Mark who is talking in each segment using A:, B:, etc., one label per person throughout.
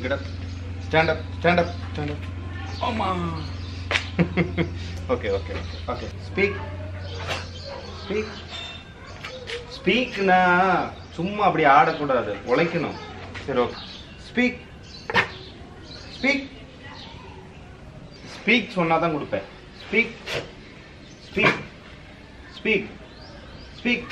A: get up stand up stand up stand up ஆமா okay okay okay okay speak speak ஸ்பீக்னா சும்மா அப்படி ஆடக்கூடாது உழைக்கணும் சரி ஓகே ஸ்பீக் ஸ்பீக் ஸ்பீக் சொன்னா தான் கொடுப்பேன் speak speak speak speak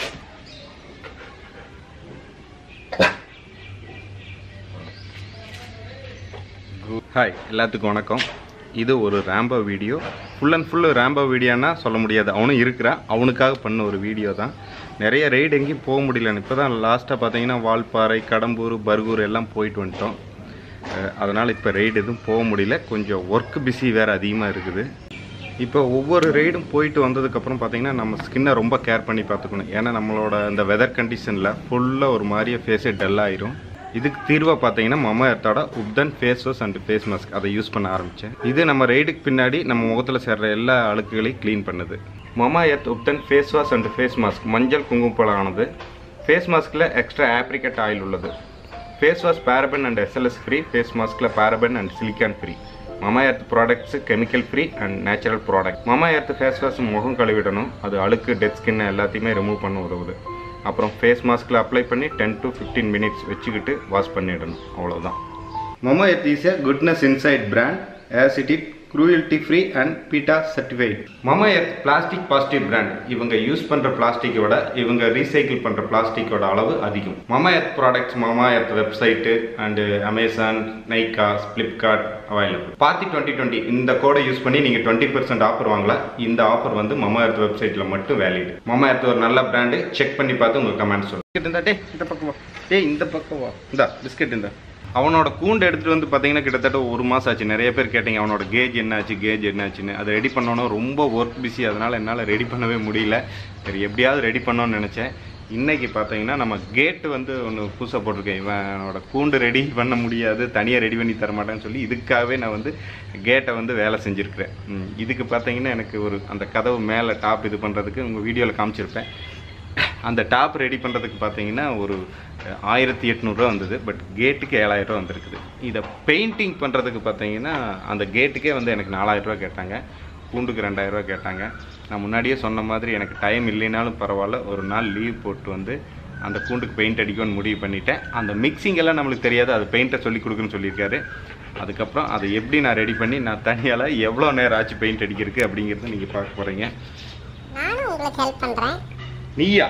A: hi எல்லாத்துக்கும் வணக்கம் இது ஒரு Rambo video full and full Rambo வீடியோனா சொல்ல முடியாது அவனும் இருக்கிறான் அவனுக்காக பண்ண ஒரு வீடியோ தான் நிறைய ரைடு எங்கேயும் போக முடியல இப்போ தான் லாஸ்ட்டாக பார்த்தீங்கன்னா வால்பாறை கடம்பூர் பர்கூர் எல்லாம் போயிட்டு வந்துட்டோம் அஹ் அதனால் இப்போ ரைடு எதுவும் போக முடியல கொஞ்சம் ஒர்க் பிஸி வேறு அதிகமாக இருக்குது இப்போ ஒவ்வொரு ரைடும் போயிட்டு வந்ததுக்கப்புறம் பார்த்தீங்கன்னா நம்ம ஸ்கின்னை ரொம்ப கேர் பண்ணி பார்த்துக்கணும் ஏன்னா நம்மளோட இந்த வெதர் கண்டிஷனில் ஃபுல்லாக ஒரு மாதிரியே ஃபேஸே டல் ஆயிரும் இதுக்கு தீர்வாக பார்த்தீங்கன்னா மம எர்த்தோட ubtan face wash and face mask அதை யூஸ் பண்ண ஆரம்பித்தேன் இது நம்ம ரைடுக்கு பின்னாடி நம்ம முகத்தில் சேர்ற எல்லா அழுக்குகளையும் க்ளீன் பண்ணுது Mama earth ubtan face wash and face mask மஞ்சள் குங்குமப்பழம் ஆனது ஃபேஸ் மாஸ்கில் எக்ஸ்ட்ரா ஆப்ரிகட் ஆயில் உள்ளது face wash paraben and SLS free face மாஸ்கில் paraben and silicone free Mama earth products chemical free and natural product Mama earth face wash முகம் கழுவிடணும் அது அழுக்கு டெட் ஸ்கின் எல்லாத்தையுமே ரிமூவ் பண்ண உதவுது அப்புறம் ஃபேஸ் மாஸ்கில் அப்ளை பண்ணி டென் டு ஃபிஃப்டீன் மினிட்ஸ் வச்சுக்கிட்டு வாஷ் பண்ணிடணும் அவ்வளோதான் Mama earth is a goodness inside brand as it it cruelty free and PETA certified Mama earth plastic positive brand இவங்க யூஸ் பண்ணுற பிளாஸ்டிக்கோட இவங்க ரீசைக்கிள் பண்ணுற பிளாஸ்டிக்கோட அளவு அதிகம் Mama earth products Mama earth website and Amazon Nykaa Flipkart available party twenty twenty இந்த கோடை யூஸ் பண்ணி நீங்கள் டுவெண்ட்டி பர்சன்ட் ஆஃபர் வாங்கலாம் இந்த ஆஃபர் வந்து மமா எர்த் வெப்சைட்டில் மட்டும் வேலிட் மமா எர்த் ஒரு நல்ல பிராண்டு செக் பண்ணி பார்த்து உங்கள் கமெண்ட் சொல்லுங்கள் இந்த டே இந்த பக்கம் வா டேய் இந்த பக்கம் வா இந்தா பிஸ்கெட் இந்த அவனோட கூண்டு எடுத்துகிட்டு வந்து பார்த்தீங்கன்னா கிட்டத்தட்ட ஒரு மாதம் ஆச்சு நிறைய பேர் கேட்டீங்க அவனோட கேஜ் என்னாச்சு கேஜ் என்னாச்சுன்னு அதை ரெடி பண்ணணும் ரொம்ப ஒர்க் பிஸி அதனால் என்னால் ரெடி பண்ணவே முடியல சரி எப்படியாவது ரெடி பண்ணோன்னு நினச்சேன் இன்னைக்கு பார்த்தீங்கன்னா நம்ம கேட்டு வந்து ஒன்று புதுசாக போட்டிருக்கேன் இவனோட கூண்டு ரெடி பண்ண முடியாது தனியாக ரெடி பண்ணி தர மாட்டேன்னு சொல்லி இதுக்காகவே நான் வந்து கேட்டை வந்து வேலை செஞ்சுருக்கிறேன் ம், இதுக்கு பார்த்தீங்கன்னா எனக்கு ஒரு அந்த கதவு மேலே டாப் இது பண்ணுறதுக்கு உங்கள் வீடியோவில் காமிச்சிருப்பேன் அந்த டாப் ரெடி பண்ணுறதுக்கு பார்த்தீங்கன்னா ஒரு அஹ், ஆயிரத்தி எட்நூறுரூவா வந்தது பட் கேட்டுக்கு ஏழாயிரரூவா வந்திருக்குது இதை பெயிண்டிங் பண்ணுறதுக்கு பார்த்தீங்கன்னா அந்த கேட்டுக்கே வந்து எனக்கு நாலாயிரரூவா கேட்டாங்க கூண்டுக்கு ரெண்டாயிரரூவா கேட்டாங்க நான் முன்னாடியே சொன்ன மாதிரி எனக்கு டைம் இல்லைனாலும் பரவாயில்ல ஒரு நாள் லீவ் போட்டு வந்து அந்த கூண்டுக்கு பெயிண்ட் அடிக்கணும்னு முடிவு பண்ணிட்டேன் அந்த மிக்சிங் எல்லாம் நம்மளுக்கு தெரியாது அது பெயிண்ட்டை சொல்லி கொடுக்குன்னு சொல்லியிருக்காரு அதுக்கப்புறம் அதை எப்படி நான் ரெடி பண்ணி நான் தனியால் எவ்வளோ நேரம் ஆச்சு பெயிண்ட் அடிக்கிறதுக்கு அப்படிங்கிறத நீங்கள் பார்க்க போகிறீங்க
B: நானும் உங்களுக்கு ஹெல்ப் பண்ணுறேன்
A: நீயா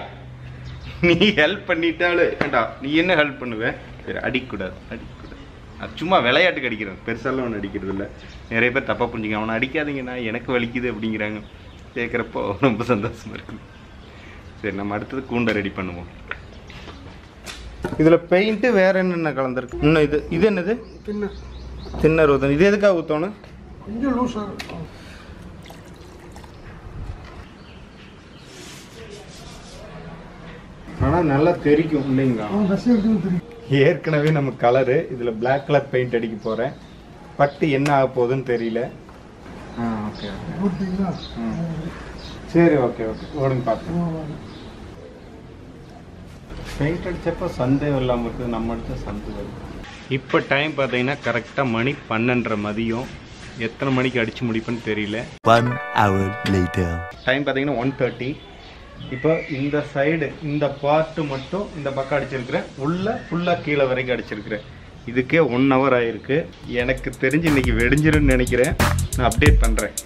A: நீ ஹெல்ப் பண்ணிட்டாலும் ஏண்டா நீ என்ன ஹெல்ப் பண்ணுவ சரி அடிக்கக்கூடாது அடிக்கக்கூடாது அது சும்மா விளையாட்டுக்கு அடிக்கிறேன் பெருசாலாம் ஒன்று அடிக்கிறது இல்லை நிறைய பேர் தப்பாக புரிஞ்சுங்க அவனை அடிக்காதீங்கண்ணா எனக்கு வலிக்குது அப்படிங்கிறாங்க கேட்குறப்போ ரொம்ப சந்தோஷமா இருக்குது சரி நம்ம அடுத்தது கூண்டை ரெடி பண்ணுவோம் இதில் பெயிண்ட்டு வேற என்னென்ன கலந்துருக்கு இன்னும் இது இது என்னது
C: பின்ன
A: தின்னர் ஊற்றணும் இது எதுக்காக ஊற்றணும்
C: கொஞ்சம் லூஸாக
A: ஆனால் நல்லா தெரிக்கும் இல்லைங்களா
C: அவன் பஸ் எடுத்து தெரியும்
A: ஏற்கனவே நம்ம கலரு இதில் Black கலர் பெயிண்ட் அடிக்க போகிறேன் பட்டு என்ன ஆக போகுதுன்னு தெரியல ஆ ஓகே ஓகே
C: போட்டீங்களா
A: சரி ஓகே ஓகே ஓடுங்க பார்க்கலாம் பெயிண்ட் அடித்தப்போ சந்தேகம் இல்லாமல் இருக்குது நம்ம அடித்த சந்தேகம் இப்போ டைம் பார்த்தீங்கன்னா கரெக்டாக மணி பன்னெண்டரை மதியம் எத்தனை மணிக்கு அடித்து முடிப்பேன்னு தெரியல
D: One hour later.
A: டைம் பார்த்தீங்கன்னா ஒன் தேர்ட்டி இப்போ இந்த சைடு இந்த பார்ட்டு மட்டும் இந்த பக்கம் அடிச்சிருக்கிறேன் உள்ள ஃபுல்லாக கீழே வரைக்கும் அடிச்சிருக்கிறேன் இதுக்கே ஒன் ஹவர் ஆயிருக்கு எனக்கு தெரிஞ்சு இன்னைக்கு வெடிஞ்சிரும்னு நினைக்கிறேன் நான் அப்டேட் பண்ணுறேன்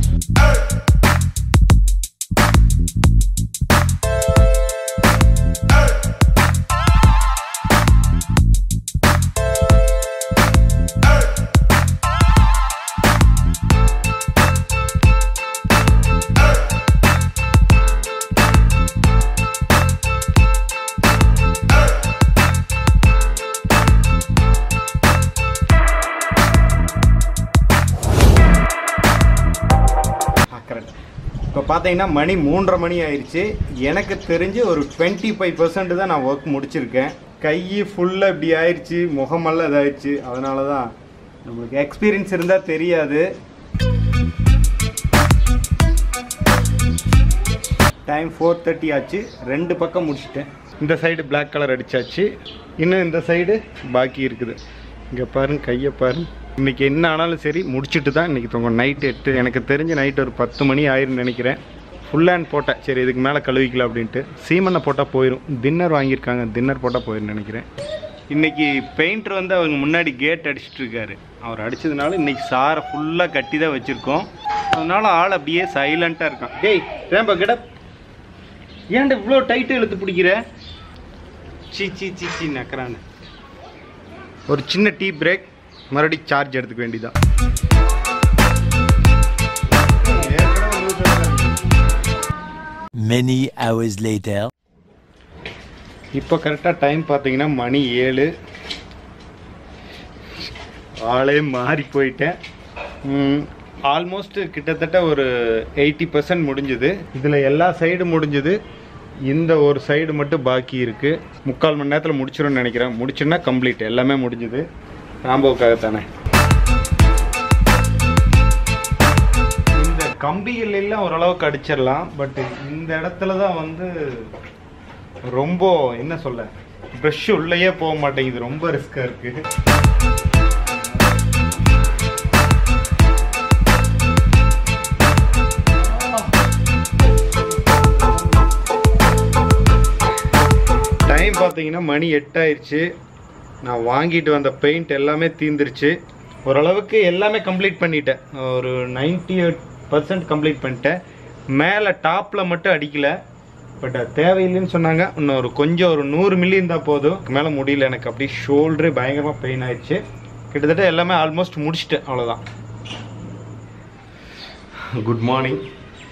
A: கரெக்ட் இப்போ பார்த்தீங்கன்னா மணி மூன்றரை மணி ஆயிடுச்சு எனக்கு தெரிஞ்சு ஒரு டுவெண்ட்டி ஃபைவ் பர்சன்ட் தான் நான் ஒர்க் முடிச்சிருக்கேன் கை ஃபுல்லாக இப்படி ஆயிடுச்சு முகமெல்லாம் இதாயிடுச்சு அதனால தான் நம்மளுக்கு எக்ஸ்பீரியன்ஸ் இருந்தால் தெரியாது டைம் ஃபோர் தேர்ட்டி ஆச்சு ரெண்டு பக்கம் முடிச்சிட்டேன் இந்த சைடு Black கலர் அடிச்சாச்சு இன்னும் இந்த சைடு பாக்கி இருக்குது இங்கே பாருங்க கையை பாருங்க இன்னைக்கு என்ன ஆனாலும் சரி முடிச்சுட்டு தான் இன்னைக்கு தொங்க நைட்டு எட்டு எனக்கு தெரிஞ்ச நைட் ஒரு பத்து மணி ஆயிரும்னு நினைக்கிறேன் ஃபுல் ஹேண்ட் போட்டேன் சரி இதுக்கு மேலே கழுவிக்கலாம் அப்படின்ட்டு சீமெண்ணை போட்டால் போயிடும் தின்னர் வாங்கியிருக்காங்க தின்னர் போட்டால் போயிடும் நினைக்கிறேன் இன்னைக்கு பெயிண்டர் வந்து அவங்க முன்னாடி கேட் அடிச்சிட்டு இருக்காரு அவர் அடிச்சதுனால இன்னைக்கு சாரை ஃபுல்லாக கட்டி தான் வச்சுருக்கோம் அதனால ஆள் அப்படியே சைலண்ட்டாக இருக்கான் டேய் ரேம்பா கிட ஏன்டா இவ்வளோ டைட்டு இழுத்து பிடிக்கிற சீ சீ சீ சீ நக்கறான்னு ஒரு சின்ன டீ பிரேக் மறுபடியும் சார்ஜ் எடுத்துக்க வேண்டியதான்
D: Many hours later.
A: இப்போ கரெக்டாக டைம் பார்த்தீங்கன்னா மணி ஏழு ஆளே மாறி போயிட்டேன் ஆல்மோஸ்ட் கிட்டத்தட்ட ஒரு எயிட்டி பர்சன்ட் முடிஞ்சுது இதில் எல்லா சைடு முடிஞ்சுது இந்த ஒரு சைடு மட்டும் பாக்கி இருக்குது முக்கால் மணி நேரத்தில் முடிச்சிடும்னு நினைக்கிறேன் முடிச்சுன்னா கம்ப்ளீட் எல்லாமே முடிஞ்சுது ராம்போவுக்காகத்தானே இந்த கம்பிகள் எல்லாம் ஓரளவுக்கு அடிச்சிடலாம் பட் இந்த இடத்துல தான் வந்து ரொம்ப என்ன சொல்ல ப்ரஷ் உள்ளேயே போக மாட்டேங்குது ரொம்ப ரிஸ்காக இருக்கு டைம் பார்த்தீங்கன்னா மணி எட்டாயிருச்சு நான் வாங்கிட்டு வந்த பெயிண்ட் எல்லாமே தீந்துருச்சு ஓரளவுக்கு எல்லாமே கம்ப்ளீட் பண்ணிட்டேன் ஒரு 98% எயிட் பர்சன்ட் கம்ப்ளீட் பண்ணிட்டேன் மேலே டாப்பில் மட்டும் அடிக்கலை பட் அது தேவையில்லைன்னு சொன்னாங்க இன்னும் ஒரு கொஞ்சம் ஒரு நூறு மில்லி இருந்தால் போதும் மேலே முடியல எனக்கு அப்படியே ஷோல்டரு பயங்கரமாக பெயின் ஆயிடுச்சு கிட்டத்தட்ட எல்லாமே ஆல்மோஸ்ட் முடிச்சிட்டேன் அவ்வளோதான் குட் மார்னிங்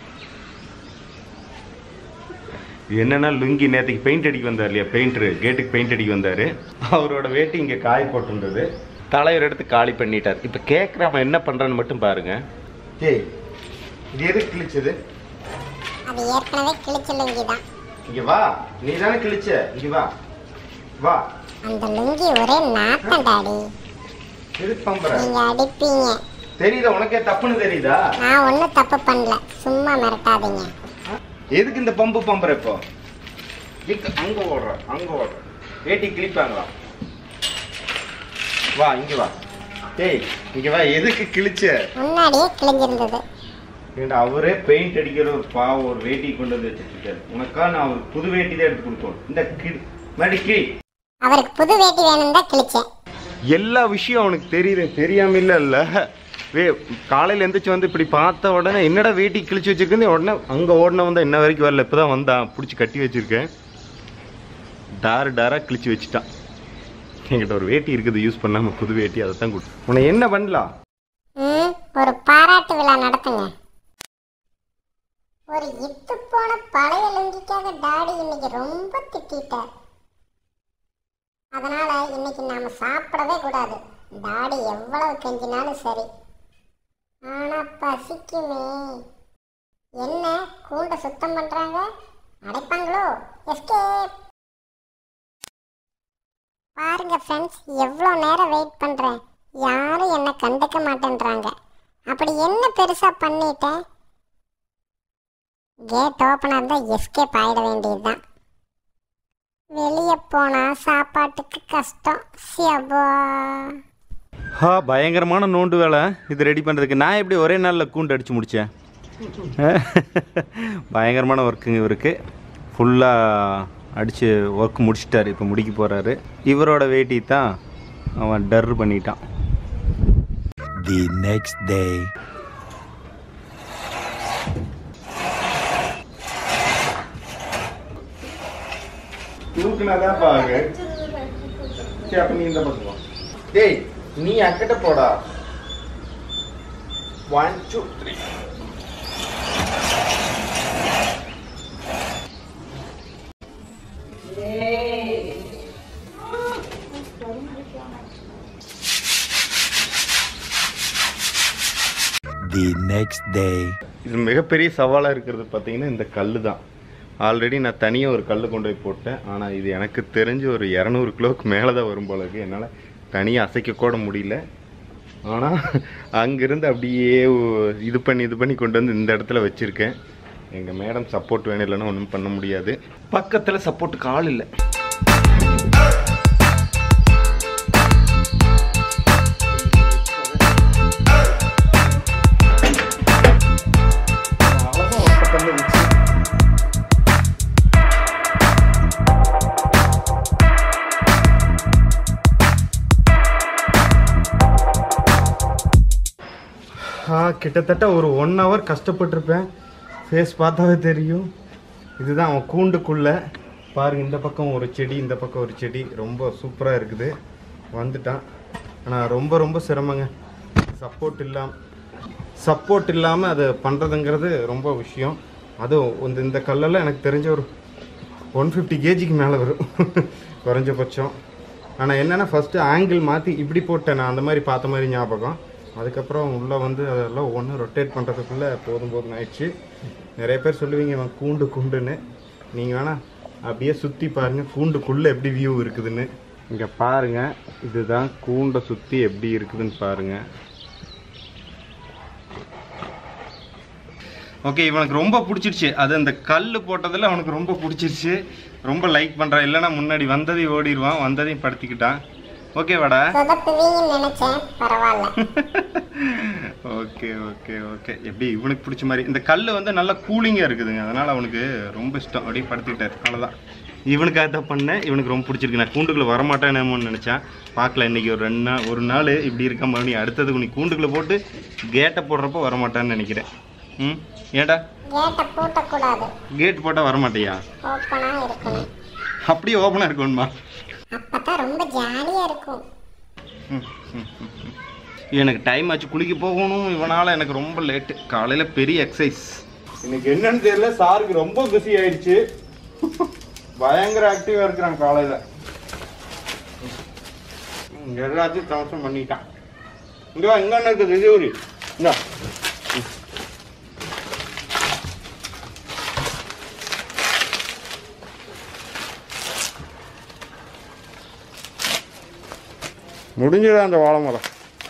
A: என்னன்னா லுங்கி நேற்றுக்கு பெயிண்ட் அடிக்க வந்தார் இல்லையா பெயிண்டரு கேட்டுக்கு பெயிண்ட் அடிக்க வந்தார் அவரோட வேட்டி இங்கே காய போட்டிருந்தது தலைவர் எடுத்து காலி பண்ணிட்டார் இப்போ கேட்குறவன் என்ன பண்ணுறான்னு மட்டும் பாருங்க ஏய் இது எதுக்கு கிழிச்சது
B: அது ஏற்கனவே கிழிச்ச லுங்கி தான்
A: இங்க வா நீ தானே கிழிச்ச இங்க வா வா
B: அந்த லுங்கி ஒரே நாத்தம் டாடி
A: எதுக்கு பம்புற
B: நீங்க அடிப்பீங்க
A: தெரியுதா உனக்கே தப்புன்னு தெரியுதா
B: நான் ஒன்றும் தப்பு பண்ணல சும்மா மிரட்டாதீங்க
A: எதுக்கு இந்த பம்பு பம்புற இப்போ இங்க- அங்க ஓடுற அங்க ஓடுற வேட்டி கிழிப்பாங்களா வா இங்க வா ஏய் இங்க வா எதுக்கு கிழிச்ச
B: முன்னாடியே கிழிஞ்சிருந்தது
A: ஏண்டா அவரே பெயிண்ட் அடிக்கிற ஒரு பாவம் ஒரு வேட்டி கொண்டு வந்து வச்சுட்டு இருக்காரு உனக்கா நான் ஒரு புது வேட்டி தான் எடுத்து கொடுத்தோம் இந்த கிளி மறுபடி கிளி
B: அவருக்கு புது வேட்டி வேணும் தான் கிழிச்சேன்
A: எல்லா விஷயம் அவனுக்கு தெரியுது தெரியாம இல்ல இல்ல வே காலையில எந்திரிச்சு வந்து இப்படி பார்த்த உடனே என்னடா வேட்டி கிழிச்சு வச்சிருக்கேன் உடனே அங்க ஓடின வந்தா இன்ன வரைக்கும் வரல இப்பதான் வந்தான் பிடிச்சி கட்டி வச்சிருக்கேன் டாரு டாரா கிழிச்சு வச்சுட்டான் என்கிட்ட ஒரு வேட்டி இருக்குது யூஸ் பண்ணாம புது வேட்டி அதை தான் கொடு உன்னை என்ன பண்ணலாம்
B: ம் ஒரு பாராட்டு விழா நடத்துங்க ஒரு இத்து போன பழைய லுங்கிக்காக டாடி இன்னைக்கு ரொம்ப திட்டிட்டார் அதனால இன்னைக்கு நாம சாப்பிடவே கூடாது டாடி எவ்வளவு கெஞ்சினாலும் சரி ஆனா பசிக்குமே என்ன கூண்டை சுத்தம் பண்றாங்க அடைப்பாங்களோ எஸ்கேப் பாருங்க ஃப்ரெண்ட்ஸ் எவ்வளோ நேரம் வெயிட் பண்ணுறேன் யாரும் என்னை கண்டுக்க மாட்டேன்றாங்க அப்படி என்ன பெருசாக பண்ணிட்டேன் கேட் ஓப்பனாக இருந்தால் எஸ்கேப் ஆகிட வேண்டியதுதான் வெளியே போனால் சாப்பாட்டுக்கு கஷ்டம் சியபா
A: ஹா பயங்கரமான நோண்டு வேலை இது ரெடி பண்ணுறதுக்கு நான் எப்படி ஒரே நாளில் கூண்டு அடித்து முடித்தேன் பயங்கரமான ஒர்க்குங்க இவருக்கு ஃபுல்லாக அடித்து ஒர்க் முடிச்சிட்டாரு இப்போ முடிக்க போகிறாரு இவரோட வேட்டி தான் அவன் டர் பண்ணிட்டான்
D: The next day.
A: தூக்குனாதான் பாருங்க சரி அப்போ நீ இந்த பக்கம் வா. டேய் நீ அக்கிட்ட போடா one two three
D: The next day.
A: இது மிகப்பெரிய சவாலாக இருக்கிறது பார்த்தீங்கன்னா இந்த கல் தான் ஆல்ரெடி நான் தனியாக ஒரு கல் கொண்டு போய் போட்டேன் ஆனால் இது எனக்கு தெரிஞ்சு ஒரு இரநூறு கிலோவுக்கு மேலே தான் வரும் போல இருக்கு என்னால் தனியாக அசைக்க கூட முடியல ஆனால் அங்கேருந்து அப்படியே ஒ- இது பண்ணி இது பண்ணி கொண்டு வந்து இந்த இடத்துல வச்சுருக்கேன் எங்கள் மேடம் சப்போர்ட் வேணும் இல்லைன்னா ஒன்றும் பண்ண முடியாது பக்கத்தில் சப்போர்ட்டுக்கு ஆள் இல்லை ஆஹா கிட்டத்தட்ட ஒரு ஒன் ஹவர் கஷ்டப்பட்டிருப்பேன் ஃபேஸ் பார்த்தாவே தெரியும் இதுதான் அவன் கூண்டுக்குள்ளே பாருங்க இந்த பக்கம் ஒரு செடி இந்த பக்கம் ஒரு செடி ரொம்ப சூப்பராக இருக்குது வந்துட்டான் ஆனால் ரொம்ப ரொம்ப சிரமங்க சப்போர்ட் இல்லாமல் சப்போர்ட் இல்லாமல் அதை பண்ணுறதுங்கிறது ரொம்ப விஷயம் அதுவும் இந்த இந்த கல்லெல்லாம் எனக்கு தெரிஞ்ச ஒரு ஒன் ஃபிஃப்டி கேஜிக்கு மேலே வரும் குறைஞ்சபட்சம் ஆனால் என்னென்னா ஃபஸ்ட்டு ஆங்கிள் மாற்றி இப்படி போட்டேன் நான் அந்த மாதிரி பார்த்த மாதிரி ஞாபகம் அதுக்கப்புறம் உள்ளே வந்து அதெல்லாம் ஒன்று ரொட்டேட் பண்ணுறதுக்குள்ளே போதும் போதும் ஆயிடுச்சு நிறைய பேர் சொல்லுவீங்க இவன் கூண்டு கூண்டுன்னு நீங்கள் வேணால் அப்படியே சுற்றி பாருங்கள் கூண்டுக்குள்ளே எப்படி வியூ இருக்குதுன்னு இங்கே பாருங்கள் இதுதான் கூண்டை சுற்றி எப்படி இருக்குதுன்னு பாருங்கள் ஓகே இவனுக்கு ரொம்ப பிடிச்சிருச்சு அது அந்த கல் போட்டதில் அவனுக்கு ரொம்ப பிடிச்சிருச்சு ரொம்ப லைக் பண்ணுறான் இல்லைன்னா முன்னாடி வந்ததையும் ஓடிடுவான் வந்ததையும் படுத்திக்கிட்டான் ஓகேவாடா
B: சொதப்புவீங்கன்னு நினைச்சேன் பரவாயில்ல
A: ஓகே ஓகே ஓகே எப்படி இவனுக்கு பிடிச்ச மாதிரி இந்த கல் வந்து நல்லா கூலிங்காக இருக்குதுங்க அதனால் அவனுக்கு ரொம்ப இஷ்டம் அப்படியே படுத்துக்கிட்டாரு அவ்வளோதான் இவனுக்காக தான் பண்ணேன் இவனுக்கு ரொம்ப பிடிச்சிருக்கு நான் கூண்டுக்குள்ளே வரமாட்டேனேமோன்னு நினச்சேன் பார்க்கல இன்னைக்கு ஒரு ரெண்டு நாள் ஒரு நாள் இப்படி இருக்க மறுபடியும் அடுத்தது நீ கூண்டுக்குள்ளே போட்டு கேட்டை போடுறப்போ வரமாட்டான்னு நினைக்கிறேன் ம் ஏடா
B: கேட்டை பூட்டக்கூடாது
A: கேட் போட்டால் வரமாட்டியா
B: ஓப்பனா இருக்கணும்
A: அப்படியே ஓப்பனாக இருக்கணுமா
B: அப்பதான் ரொம்ப ஜாலியா இருக்கும்
A: எனக்கு டைம் ஆச்சு குளிக்க போகணும் இவனால எனக்கு ரொம்ப லேட்டு காலையில் பெரிய எக்ஸசைஸ் இன்னைக்கு என்னன்னு தெரியல சாருக்கு ரொம்ப பிஸி ஆயிடுச்சு பயங்கர ஆக்டிவாக இருக்கிறான் காலையில் எல்லாத்தையும் தவசம் பண்ணிட்டான் இங்கே வா இங்கே என்ன இருக்குது இது ஒரு இந்தா முடிஞ்சதா அந்த வாழை மரம்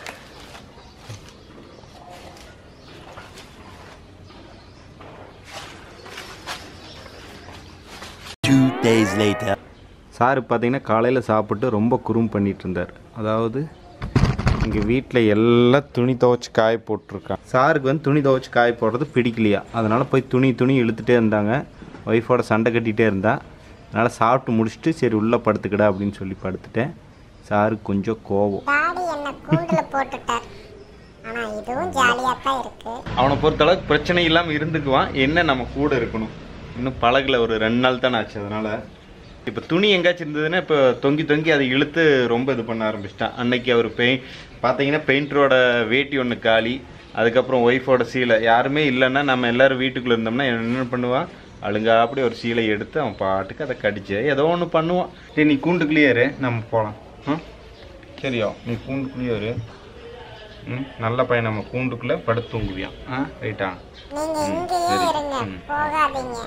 D: Two days later.
A: சார் பார்த்தீங்கன்னா காலையில் சாப்பிட்டு ரொம்ப குறும் பண்ணிட்டு இருந்தார் அதாவது இங்கே வீட்டில் எல்லாம் துணி துவைச்சி காய போட்டிருக்கான் சாருக்கு வந்து துணி துவைச்சி காய போடுறது பிடிக்கலையா அதனால் போய் துணி துணி இழுத்துட்டே இருந்தாங்க ஒய்ஃபோட சண்டை கட்டிகிட்டே இருந்தா அதனால் சாப்பிட்டு முடிச்சுட்டு சரி உள்ளே படுத்துக்கடா அப்படின்னு சொல்லி படுத்துட்டேன் சாருக்கு கொஞ்சம் கோவம்
B: டாடி என்ன கூண்டுல போட்டுட்டார் ஆனா இதுவும் ஜாலியா தான் இருக்கு
A: அவனை பொறுத்தளவுக்கு பிரச்சனை இல்லாமல் இருந்துக்குவான் என்ன நம்ம கூட இருக்கணும் இன்னும் பழகல ஒரு ரெண்டு நாள் தானே ஆச்சு அதனால் இப்போ துணி எங்கேயாச்சும் இருந்ததுன்னா இப்போ தொங்கி தொங்கி அதை இழுத்து ரொம்ப இது பண்ண ஆரம்பிச்சிட்டான் அன்னைக்கு அவர் பெயிண்ட் பார்த்தீங்கன்னா பெயிண்டரோட வேட்டி ஒன்று காலி அதுக்கப்புறம் ஒய்ஃபோட சீலை யாருமே இல்லைன்னா நம்ம எல்லாரும் வீட்டுக்குள்ளே இருந்தோம்னா என்ன பண்ணுவான் அழுங்கா அப்படி ஒரு சீலை எடுத்து அவன் பாட்டுக்கு அதை கடிச்சு ஏதோ ஒன்று பண்ணுவான் சரி நீ கூண்டுக்குள்ளேயே இரு நம்ம போகலாம் ம் சரியா நீ கூண்டுக்குள்ளேயே இரு ம் நல்ல பையன் நம்ம கூண்டுக்குள்ளே படுத்து தூங்குவியான் ஆ ரைட்டா
B: நீங்க இங்கேயே இருங்க போகாதீங்க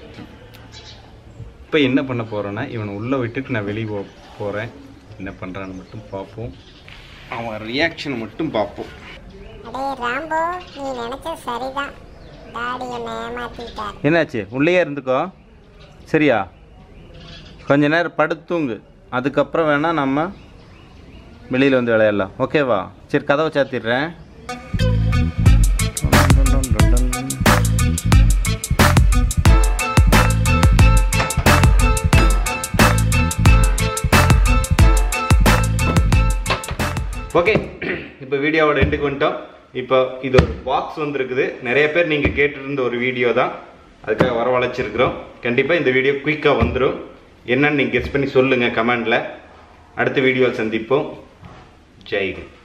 A: இப்போ என்ன பண்ண போகிறேன்னா இவனை உள்ளே விட்டுட்டு நான் வெளியே போ போகிறேன் என்ன பண்ணுறான்னு மட்டும் பார்ப்போம் அவன் ரியாக்ஷனை மட்டும் பார்ப்போம்
B: அடே ராம்போ நீ நினைச்சது சரிதான் டாடி என்ன ஏமாத்திட்டார்
A: என்னாச்சு உள்ளேயே இருந்துக்கோ சரியா கொஞ்ச நேரம் படுத்து தூங்கு அதுக்கப்புறம் வேணால் நம்ம வெளியில் வந்து விளையாடலாம் ஓகேவா சரி கதவை சாத்திடுறேன் ஓகே இப்போ வீடியோவோட எண்டுக்கு வந்துட்டோம் இப்போ இது ஒரு பாக்ஸ் வந்திருக்குது நிறைய பேர் நீங்கள் கேட்டிருந்த ஒரு வீடியோ தான் அதுக்காக வரவழைச்சிருக்கிறோம் கண்டிப்பாக இந்த வீடியோ குயிக்காக வந்துடும் என்னன்னு நீங்கள் கெஸ் பண்ணி சொல்லுங்கள் கமெண்டில் அடுத்த வீடியோவில் சந்திப்போம் ஜெய்ஹிந்த்